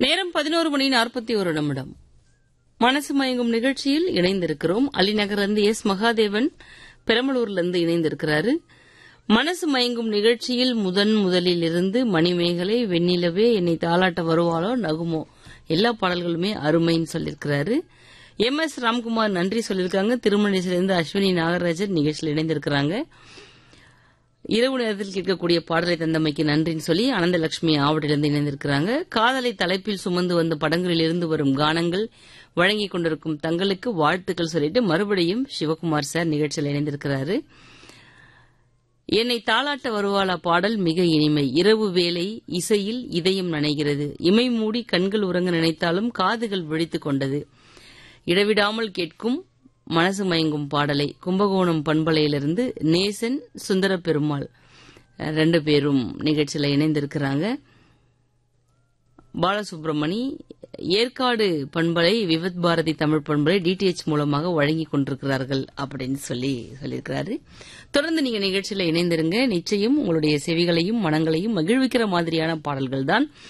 நேரம் பதினோரு மணி நாற்பத்தி ஒரு நிமிடம் மனசு மயங்கும் நிகழ்ச்சியில் இணைந்திருக்கிறோம் அலிநகர்ந்து எஸ் மகாதேவன் பெரம்பலூர்லேருந்து இணைந்திருக்கிறாரு மனசு மயங்கும் நிகழ்ச்சியில் முதன் முதலில் இருந்து மணிமேகலை வெண்ணிலவே என்னை தாளாட்ட வருவாளோ நகுமோ எல்லா பாடல்களுமே அருமைன்னு சொல்லியிருக்கிறாரு எம் எஸ் ராம்குமார் நன்றி சொல்லியிருக்காங்க திருமணேசிலிருந்து அஸ்வினி நாகராஜன் நிகழ்ச்சியில் இணைந்திருக்கிறாங்க இரவு நேரத்தில் கேட்கக்கூடிய பாடலை தந்தமைக்கு நன்றின்னு சொல்லி அனந்தலட்சுமி ஆவடிலிருந்து இணைந்திருக்கிறாங்க காதலை தலைப்பில் சுமந்து வந்த படங்களில் இருந்து வரும் கானங்கள் வழங்கிக் கொண்டிருக்கும் தங்களுக்கு வாழ்த்துக்கள் சொல்லிட்டு மறுபடியும் சிவகுமார் சார் நிகழ்ச்சியில் இணைந்திருக்கிறாரு என்னை தாளாட்ட வருவாளா பாடல் மிக இனிமை இரவு வேளை இசையில் இதயம் நனைகிறது இமை மூடி கண்கள் உறங்க நினைத்தாலும் காதுகள் விழித்துக் கொண்டது இடைவிடாமல் கேட்கும் மனசு மயங்கும் பாடலை கும்பகோணம் பண்பலையிலிருந்து நேசன் சுந்தர பெருமாள் ரெண்டு பேரும் நிகழ்ச்சியில இணைந்திருக்கிறாங்க பாலசுப்ரமணி ஏற்காடு பண்பலை விவத் பாரதி தமிழ் பண்பலை டிடிஎச் மூலமாக வழங்கி கொண்டிருக்கிறார்கள் அப்படின்னு சொல்லி சொல்லியிருக்கிறாரு தொடர்ந்து நீங்க நிகழ்ச்சியில இணைந்திருங்க நிச்சயம் உங்களுடைய செவிகளையும் மனங்களையும் மகிழ்விக்கிற மாதிரியான பாடல்கள் தான்